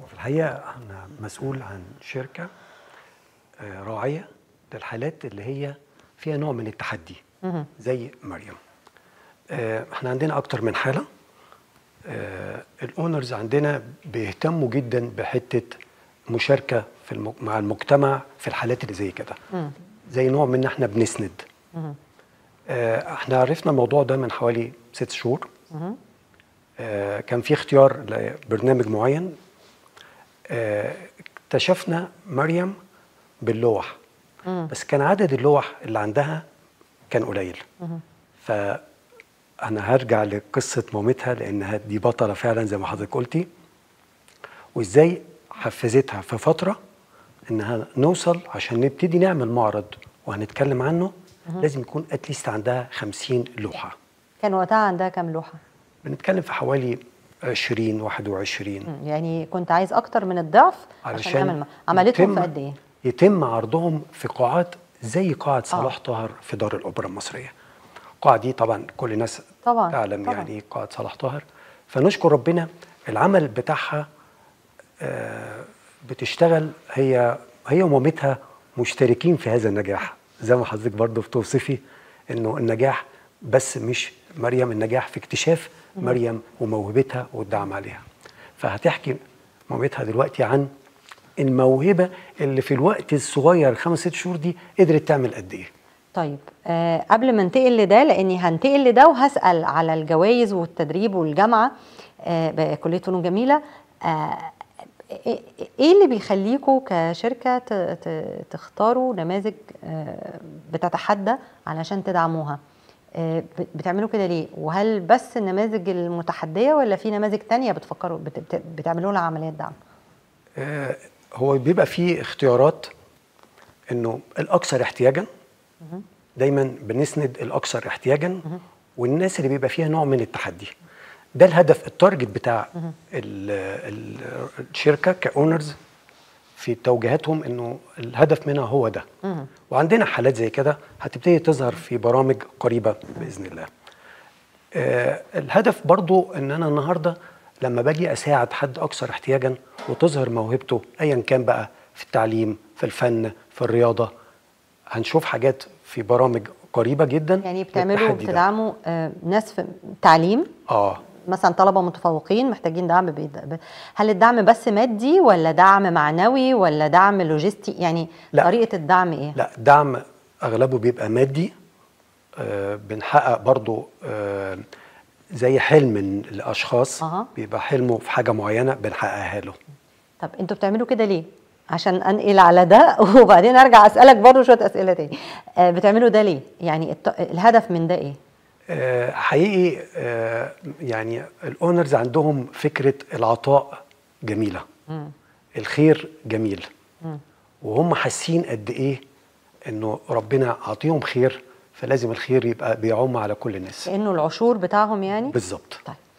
في الحقيقه انا مسؤول عن شركه آه، راعيه للحالات اللي هي فيها نوع من التحدي زي مريم آه، احنا عندنا اكتر من حاله آه، الاونرز عندنا بيهتموا جدا بحته مشاركه في المج... مع المجتمع في الحالات اللي زي كده زي نوع من ان احنا بنسند آه، احنا عرفنا الموضوع ده من حوالي ست شهور آه، كان في اختيار لبرنامج معين آه، اكتشفنا مريم باللوح بس كان عدد اللوح اللي عندها كان قليل فأنا هرجع لقصة مامتها لأنها دي بطلة فعلا زي ما حضرتك قلتي وإزاي حفزتها في فترة إنها نوصل عشان نبتدي نعمل معرض وهنتكلم عنه لازم يكون اتليست عندها 50 لوحة كان وقتها عندها كام لوحه بنتكلم في حوالي 20 21 مم. يعني كنت عايز اكتر من الضعف عشان علشان نعمل عملتهم يتم- في قد ايه يتم عرضهم في قاعات زي قاعة صلاح طاهر في دار الأوبرا المصرية القاعة دي طبعا كل الناس طبعاً، تعلم طبعاً. يعني ايه قاعة صلاح طاهر فنشكر ربنا العمل بتاعها آه، بتشتغل هي هي ومامتها مشتركين في هذا النجاح زي ما حضرتك برضه بتوصفي انه النجاح بس مش مريم النجاح في اكتشاف مريم وموهبتها والدعم عليها فهتحكي مامتها دلوقتي عن الموهبه اللي في الوقت الصغير خمس ست شهور دي قدرت تعمل قد ايه طيب آه قبل ما انتقل لده لاني هنتقل لده وهسال على الجوائز والتدريب والجامعه آه بكليه فنون جميله آه ايه إيه اللي بيخليكوا كشركه ت- ت- تختاروا نماذج آه بتتحدى علشان تدعموها آه ب- بتعملوا كده ليه وهل بس النماذج المتحديه ولا في نماذج تانية بتفكروا بت- بت- بتعملوا لها عمليات دعم آه، هو بيبقى فيه اختيارات انه الاكثر احتياجا دايما بنسند الاكثر احتياجا والناس اللي بيبقى فيها نوع من التحدي ده الهدف التارجت بتاع ال ال الشركه كاونرز في توجيهاتهم انه الهدف منها هو ده وعندنا حالات زي كده هتبتدي تظهر في برامج قريبه باذن الله آه، الهدف برضو ان انا النهارده لما باجي اساعد حد اكثر احتياجا وتظهر موهبته ايا كان بقى في التعليم في الفن في الرياضه هنشوف حاجات في برامج قريبه جدا يعني بتعملوا للتحدي ده. بتدعموا آه ناس في تعليم اه مثلا طلبه متفوقين محتاجين دعم بيد... ب- هل الدعم بس مادي ولا دعم معنوي ولا دعم لوجستي يعني لا. طريقه الدعم ايه لا دعم اغلبه بيبقى مادي آه بنحقق برضو آه زي حلم الاشخاص أها. بيبقى حلمه في حاجه معينه بنحققها له طب انتوا بتعملوا كده ليه عشان انقل على ده وبعدين ارجع اسالك برضو شويه اسئله تاني آه بتعملوا ده ليه يعني الت... الهدف من ده ايه آه، حقيقي آه، يعني الاونرز عندهم فكره العطاء جميله الخير جميل وهم حاسين قد ايه انه ربنا عطيهم خير فلازم الخير يبقى بيعم على كل الناس كانه العشور بتاعهم يعني بالظبط طيب